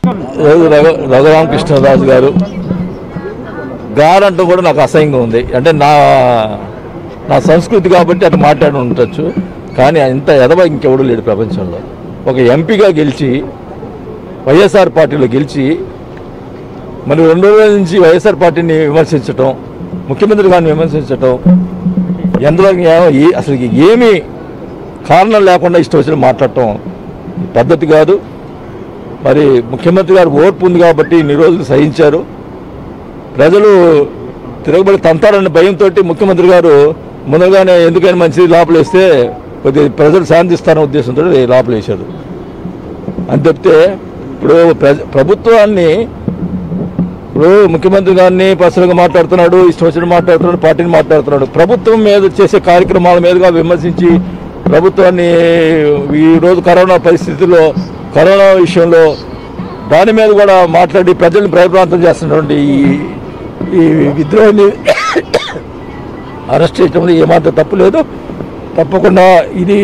ఈరోజు రఘు రఘురామకృష్ణరాజు గారు గారంటూ కూడా నాకు అసహ్యంగా ఉంది అంటే నా నా సంస్కృతి కాబట్టి అటు మాట్లాడి ఉండొచ్చు కానీ ఇంత ఎదవ ఇంకెవడు లేడు ప్రపంచంలో ఒక ఎంపీగా గెలిచి వైఎస్ఆర్ పార్టీలో గెలిచి మరి రెండు రోజుల నుంచి వైఎస్ఆర్ పార్టీని విమర్శించటం ముఖ్యమంత్రి గారిని విమర్శించటం ఎందులో ఏ- ఏ- అసలు ఏమీ కారణం లేకుండా ఇష్టం వచ్చిన మాట్లాడటం పద్ధతి కాదు మరి ముఖ్యమంత్రి గారు ఓర్పు ఉంది కాబట్టి ఇన్ని రోజులు సహించారు ప్రజలు తిరగబడి తంతారన్న భయంతో ముఖ్యమంత్రి గారు ముందుగానే ఎందుకైనా మంచిది లోపలేస్తే కొద్దిగా ప్రజలు శాంతిస్తారన్న ఉద్దేశంతో లోపలేశారు అని చెప్తే ఇప్పుడు ప్రజ ప్రభుత్వాన్ని ఇప్పుడు ముఖ్యమంత్రి గారిని పర్సనల్గా మాట్లాడుతున్నాడు ఇష్టం వచ్చిన మాట్లాడుతున్నాడు పార్టీని మాట్లాడుతున్నాడు ప్రభుత్వం మీద చేసే కార్యక్రమాల మీదుగా విమర్శించి ప్రభుత్వాన్ని ఈ రోజు కరోనా పరిస్థితుల్లో కరోనా విషయంలో దాని మీద కూడా మాట్లాడి ప్రజల్ని భయప్రాంతం చేస్తున్నటువంటి ఈ ఈ విద్రోహాన్ని అరెస్ట్ చేయడంలో ఏమాత్రం తప్పు లేదు తప్పకుండా ఇది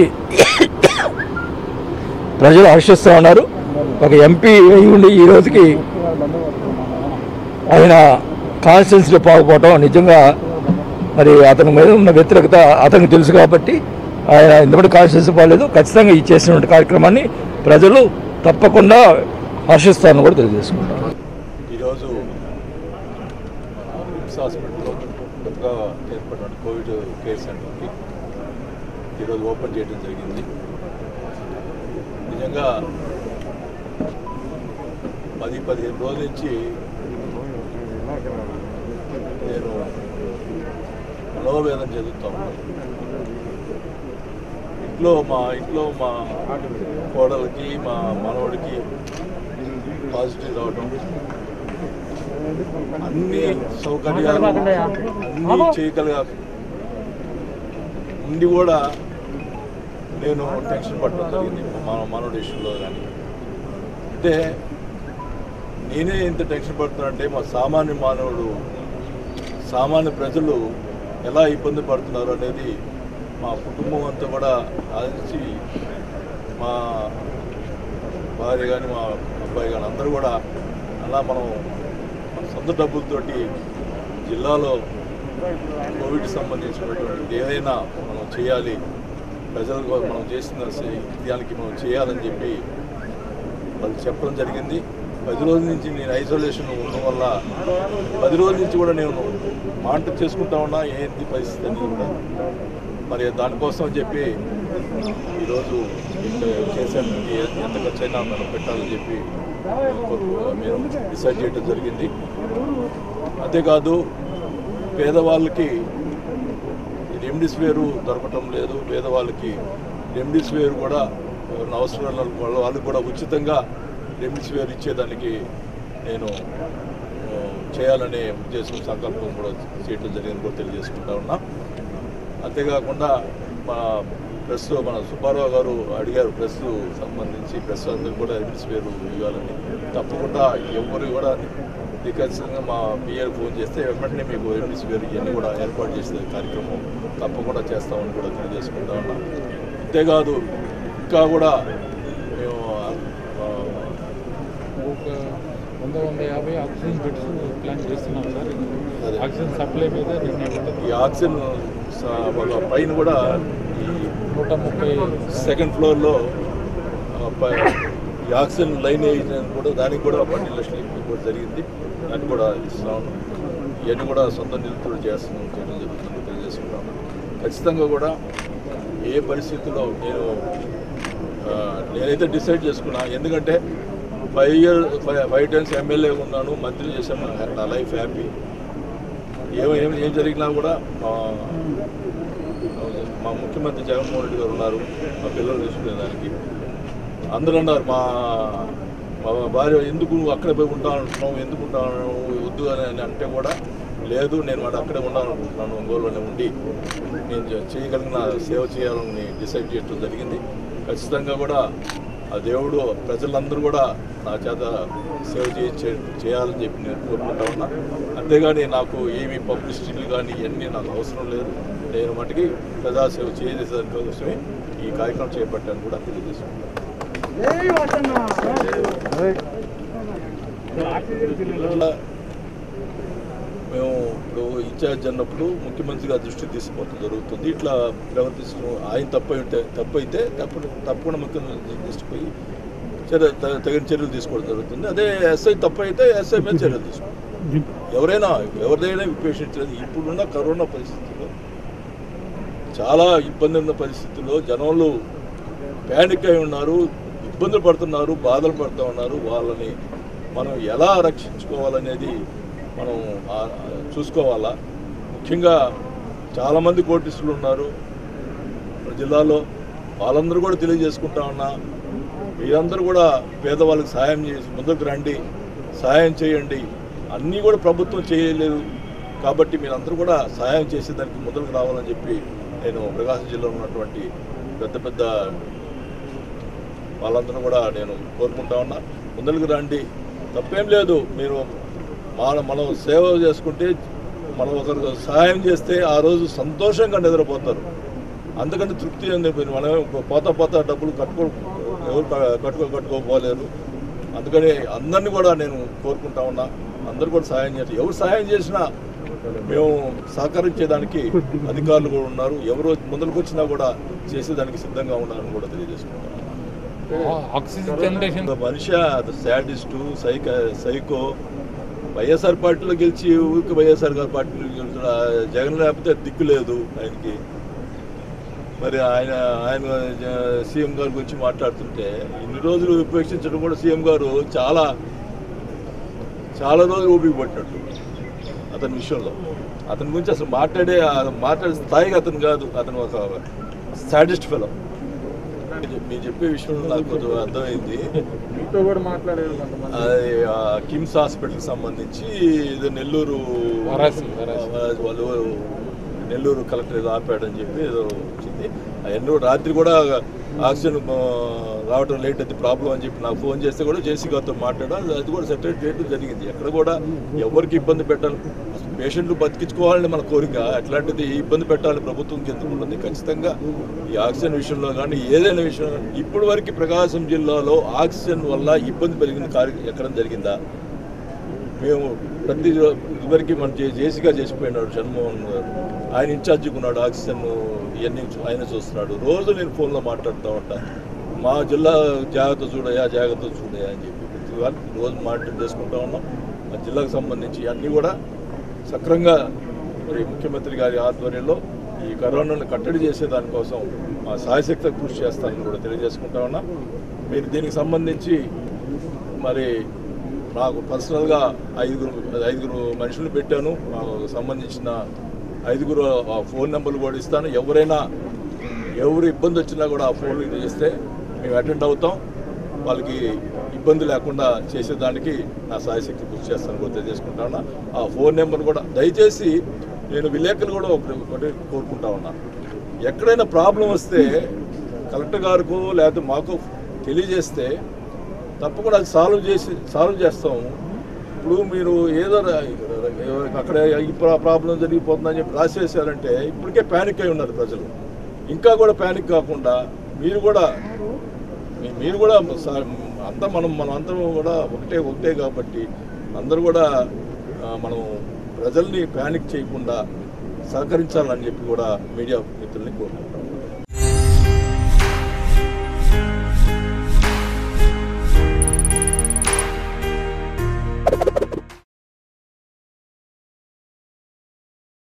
ప్రజలు హర్షిస్తూ ఉన్నారు ఒక ఎంపీ అయి ఉండి ఈ రోజుకి ఆయన కాన్స్టిట్యున్సీలో పాల్గొవటం నిజంగా మరి అతని మీద ఉన్న వ్యతిరేకత అతనికి తెలుసు కాబట్టి ఆయన ఎందుకంటే కాన్స్టిట్యున్సీ పోలేదు ఖచ్చితంగా ఈ చేసినటువంటి కార్యక్రమాన్ని ప్రజలు తప్పకుండా హర్షిస్తారని కూడా తెలియజేసుకుంటారు ఈరోజు రిమ్స్ హాస్పిటల్లో కొత్తగా ఏర్పడిన కోవిడ్ కేర్ సెంటర్కి ఈరోజు ఓపెన్ చేయడం జరిగింది నిజంగా పది పదిహేను రోజుల నుంచి నేను మనోవేదన చెందుతా ఉన్నాను ఇంట్లో మా ఇంట్లో మా కోడలకి మా మనవడికి పాజిటివ్ రావడం అన్ని సౌకర్యాలు అన్ని చేయగలిగా ఉండి కూడా నేను టెన్షన్ పడడం జరిగింది మా మనోడి విషయంలో కానీ అంటే నేనే ఇంత టెన్షన్ పడుతున్నా మా సామాన్య మానవుడు సామాన్య ప్రజలు ఎలా ఇబ్బంది పడుతున్నారు అనేది మా కుటుంబం అంతా కూడా ఆలోచించి మా భార్య కానీ మా అబ్బాయి కానీ అందరూ కూడా అలా మనం మన సొంత డబ్బులతోటి జిల్లాలో కోవిడ్ సంబంధించినటువంటి ఏదైనా మనం చేయాలి ప్రజలకు మనం చేసిన సే- దానికి మనం చేయాలని చెప్పి వాళ్ళు చెప్పడం జరిగింది పది రోజుల నుంచి నేను ఐసోలేషన్ ఉండడం వల్ల పది రోజుల నుంచి కూడా నేను మానిటర్ చేసుకుంటా ఉన్నా ఏంటి పరిస్థితి అని కూడా మరి దానికోసం అని చెప్పి ఈరోజు కేసీఆర్కి ఎంత ఖర్చు అయినా మనం పెట్టాలని చెప్పి మేము డిసైడ్ చేయడం జరిగింది అంతేకాదు పేదవాళ్ళకి రెమ్డిసివిర్ దొరకటం లేదు పేదవాళ్ళకి రెమ్డిసివిర్ కూడా ఎవరైనా అవసరం ఉన్న వాళ్ళ వాళ్ళకి కూడా ఉచితంగా రెమ్డిసివిర్ ఇచ్చేదానికి నేను ఆ, చేయాలనే ఉద్దేశం సంకల్పం కూడా చేయడం జరిగింది కూడా తెలియజేసుకుంటా ఉన్నా అంతేకాకుండా మా ప్రెస్ మన సుబ్బారావు గారు అడిగారు ప్రెస్ సంబంధించి ప్రెస్ అందరూ కూడా రెమ్డిసివిర్ ఇవ్వాలని తప్పకుండా ఎవరు కూడా ఖచ్చితంగా మా పిఏ ఫోన్ చేస్తే వెంటనే మీకు రెమ్డిసివిర్ ఇవన్నీ కూడా ఏర్పాటు చేసే కార్యక్రమం తప్పకుండా చేస్తామని కూడా తెలియజేసుకుంటా ఉన్నాం అంతేకాదు ఇంకా కూడా మేము ఆ, ఒక వంద వంద యాభై ఆక్సిజన్ బెడ్స్ ప్లాన్ చేస్తున్నాం సార్ అదే. ఆక్సిజన్ సప్లై మీద నిర్ణయం ఉంటుంది ఈ ఆక్సిజన్ స- ఒక పైన కూడా ఈ నూట ముప్పై సెకండ్ ఫ్లోర్లో ఆ, పై- ఈ ఆక్సిజన్ లైన్ వేయడానికి కూడా దానికి కూడా పన్నెండు లక్షలు ఇవ్వడం కూడా జరిగింది దాన్ని కూడా ఇస్తున్నాం ఇవన్నీ కూడా సొంత నిధులతో చేస్తున్నాం చేయడం జరుగుతుంది తెలియజేసుకుంటాం ఖచ్చితంగా కూడా ఏ పరిస్థితుల్లో నేను ఆ, నేనైతే డిసైడ్ చేసుకున్నా ఎందుకంటే five year five five times MLA ఉన్నాను మంత్రి చేశాను నా- నా లైఫ్ హ్యాపీ ఏం ఏం ఏం జరిగినా కూడా మా మా ముఖ్యమంత్రి జగన్మోహన్ రెడ్డి గారు ఉన్నారు మా పిల్లలు చూసుకునేదానికి అందరూ అన్నారు మా మా భార్య ఎందుకు నువ్వు అక్కడే పోయి ఉంటా అంటున్నావు ఎందుకు ఉంటాను వద్దు అని అని అంటే కూడా లేదు నేను వాడు అక్కడే ఉండాలనుకుంటున్నాను ఒంగోలులోనే ఉండి నేను చే- చేయగలిగిన సేవ చేయాలని డిసైడ్ చేయడం జరిగింది ఖచ్చితంగా కూడా ఆ దేవుడు ప్రజలందరూ కూడా నా చేత సేవ చేయించే చేయాలని చెప్పి నేను కోరుకుంటా ఉన్నా అంతేగాని నాకు ఏమి పబ్లిసిటీలు కానీ ఇవన్నీ నాకు అవసరం లేదు నేను మటుకి ప్రజాసేవ చేసేదాని కోసమే ఈ కార్యక్రమం చేపట్టాను కూడా తెలియజేసుకుంటాను ఇట్లా మేము ఇప్పుడు ఇన్ఛార్జ్ అన్నప్పుడు ముఖ్యమంత్రి గారి దృష్టికి తీసుకుపోవడం జరుగుతుంది ఇట్లా ప్రవర్తిస్తూ ఆయన తప్పు అయితే తప్పు అయితే తప్పుడు తప్పకుండా ముఖ్యమంత్రి దృష్టికి పోయి చర్య త- తగిన చర్యలు తీసుకోవడం జరుగుతుంది అదే ఎస్ఐ తప్పు అయితే ఎస్ఐ మీద చర్యలు తీసుకోవాలి ఎవరైనా ఎవరిదైనా విపేక్షించలేదు ఇప్పుడున్న కరోనా పరిస్థితుల్లో చాలా ఇబ్బంది ఉన్న పరిస్థితుల్లో జనంలో ప్యానిక్ అయి ఉన్నారు ఇబ్బందులు పడుతున్నారు బాధలు పడుతూ ఉన్నారు వాళ్ళని మనం ఎలా రక్షించుకోవాలనేది మనం ఆ- చూసుకోవాలా ముఖ్యంగా చాలామంది కోటిస్టులు ఉన్నారు మన జిల్లాలో వాళ్ళందరూ కూడా తెలియజేసుకుంటా ఉన్నా మీరందరూ కూడా పేదవాళ్ళకి సాయం చేసి ముందుకు రండి సాయం చేయండి అన్నీ కూడా ప్రభుత్వం చేయలేదు కాబట్టి మీరందరూ కూడా సాయం చేసేదానికి ముందుకు రావాలని చెప్పి నేను ప్రకాశం జిల్లాలో ఉన్నటువంటి పెద్ద పెద్ద వాళ్ళందరూ కూడా నేను కోరుకుంటా ఉన్నా ముందరికి రండి తప్పేం లేదు మీరు మన మనం సేవ చేసుకుంటే మనం ఒకరికి సహాయం చేస్తే ఆ రోజు సంతోషంగా నిద్రపోతారు అందుకంటే తృప్తి అని చెప్పి మనం పోతా పోతా డబ్బులు కట్టుకో ఎవరు క- కట్టుకో కట్టుకోపోలేరు అందుకని అందరినీ కూడా నేను కోరుకుంటా ఉన్నా అందరూ కూడా సహాయం చేయాలి ఎవరు సహాయం చేసినా మేము సహకరించేదానికి అధికారులు కూడా ఉన్నారు ఎవరు ముందరకు వచ్చినా కూడా చేసేదానికి సిద్ధంగా ఉన్నారని కూడా తెలియజేసుకుంటాను ఆక్సిజన్ జనరేషన్ ఒక మనిషి శాడిస్టు సైక సైకో వైఎస్ఆర్ పార్టీలో గెలిచి ఊరికి వైఎస్ఆర్ గారి పార్టీలో గెలుచుడు ఆ జగన్ లేకపోతే దిక్కు లేదు ఆయనకి మరి ఆయన ఆయన జ- సీఎం గారి గురించి మాట్లాడుతుంటే ఇన్ని రోజులు ఉపేక్షించడం కూడా సీఎం గారు చాలా చాలా రోజులు ఊపిరి పట్టినట్టు అతని విషయంలో అతని గురించి అసలు మాట్లాడే ఆ మాట్లాడే స్థాయికి అతను కాదు అతను ఒక సాడిస్ట్ ఫెలో మీరు చెప్పే విషయంలో నాకు కొంచెం అర్థమైంది మీతో కూడా మాట్లాడారు కొంతమంది అది ఆ కిమ్స్ హాస్పిటల్కి సంబంధించి ఇది నెల్లూరు వారాసి, వారాసి. ఆ, వాళ్ళు నెల్లూరు కలెక్టర్ ఏదో ఆపాడని చెప్పి ఏదో వచ్చింది అవన్నీ రాత్రి కూడా ఆక్సిజన్ ఆ, రావడం లేట్ అయితే ప్రాబ్లం అని చెప్పి నాకు ఫోన్ చేస్తే కూడా జేసీ గారితో మాట్లాడాను అది కూడా సెటరేట్ చేయడం జరిగింది ఎక్కడ కూడా ఎవరికి ఇబ్బంది పెట్టాలి పేషెంట్లు బతికించుకోవాలని మన కోరిక అట్లాంటిది ఇబ్బంది పెట్టాలని ప్రభుత్వం కింద ఉంటుంది ఖచ్చితంగా ఈ ఆక్సిజన్ విషయంలో కానీ ఏదైనా విషయంలో కానీ ఇప్పటి వరకు ప్రకాశం జిల్లాలో ఆక్సిజన్ వల్ల ఇబ్బంది పెరిగిన కార్య ఎక్కడ జరిగిందా మేము ప్రతి రో- ఇదివరకు మన జే- జేసీగా చేసిపోయినాడు జగన్మోహన్ గారు ఆయన ఇన్ఛార్జిగా ఉన్నాడు ఆక్సిజన్ ఇవన్నీ చూ- ఆయన చూస్తున్నాడు రోజు నేను ఫోన్లో మాట్లాడుతూ ఉంటా మా జిల్లా జాగ్రత్త చూడయా జాగ్రత్త చూడయా అని చెప్పి ప్రతి వారు రోజు మాట్లాడి చేసుకుంటా ఉన్నాం మా జిల్లాకు సంబంధించి అన్నీ కూడా సక్రంగా మరి ముఖ్యమంత్రి గారి ఆధ్వర్యంలో ఈ కరోనాను కట్టడి చేసే దానికోసం మా సాయశక్తి కృషి చేస్తానని కూడా తెలియజేసుకుంటా ఉన్నా మీరు దీనికి సంబంధించి మరి నాకు పర్సనల్గా ఐదుగురు ఐదుగురు మనుషులు పెట్టాను నాకు సంబంధించిన ఐదుగురు ఆ ఫోన్ నెంబర్లు కూడా ఇస్తాను ఎవరైనా ఎవరు ఇబ్బంది వచ్చినా కూడా ఆ ఫోన్ చేస్తే మేము అటెండ్ అవుతాం వాళ్ళకి ఇబ్బంది లేకుండా చేసేదానికి నా సాయశక్తి కృషి చేస్తాను కూడా తెలియజేసుకుంటా ఉన్నా ఆ ఫోన్ నెంబర్ కూడా దయచేసి నేను విలేకరులు కూడా ఒకటి ఒకటి కోరుకుంటా ఉన్నా ఎక్కడైనా ప్రాబ్లం వస్తే కలెక్టర్ గారికి లేకపోతే మాకు తెలియజేస్తే తప్పకుండా అది సాల్వ్ చేసి సాల్వ్ చేస్తాము ఇప్పుడు మీరు ఏదో రా- అక్కడ ఈ ప్రా- ప్రాబ్లం జరిగిపోతుందని చెప్పి రాసేసారంటే ఇప్పటికే ప్యానిక్ అయి ఉన్నారు ప్రజలు ఇంకా కూడా ప్యానిక్ కాకుండా మీరు కూడా మీ- మీరు కూడా సా- అంతా మనం మనం అందరం కూడా ఒకటే ఒకటే కాబట్టి అందరూ కూడా ఆ, మనం ప్రజల్ని ప్యానిక్ చేయకుండా సహకరించాలని చెప్పి కూడా మీడియా మిత్రుల్ని కోరుకుంటున్నాను